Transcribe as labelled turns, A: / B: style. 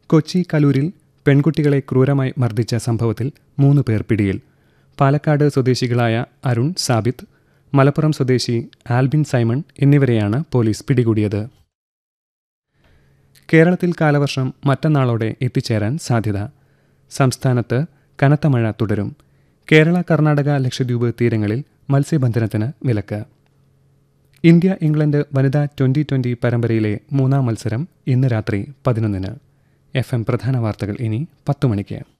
A: കൊച്ചി കലൂരിൽ പെൺകുട്ടികളെ ക്രൂരമായി മർദ്ദിച്ച സംഭവത്തിൽ മൂന്ന് പേർ പിടിയിൽ പാലക്കാട് സ്വദേശികളായ അരുൺ സാബിത്ത് മലപ്പുറം സ്വദേശി ആൽബിൻ സൈമൺ എന്നിവരെയാണ് പോലീസ് പിടികൂടിയത് കേരളത്തിൽ കാലവർഷം മറ്റന്നാളോടെ എത്തിച്ചേരാൻ സാധ്യത സംസ്ഥാനത്ത് കനത്ത മഴ തുടരും കേരള കർണാടക ലക്ഷദ്വീപ് തീരങ്ങളിൽ മത്സ്യബന്ധനത്തിന് വിലക്ക് ഇന്ത്യ ഇംഗ്ലണ്ട് വനിതാ ട്വന്റി ട്വന്റി പരമ്പരയിലെ മൂന്നാം മത്സരം ഇന്ന് രാത്രി പതിനൊന്നിന് എഫ് എം പ്രധാന വാർത്തകൾ ഇനി പത്തു മണിക്ക്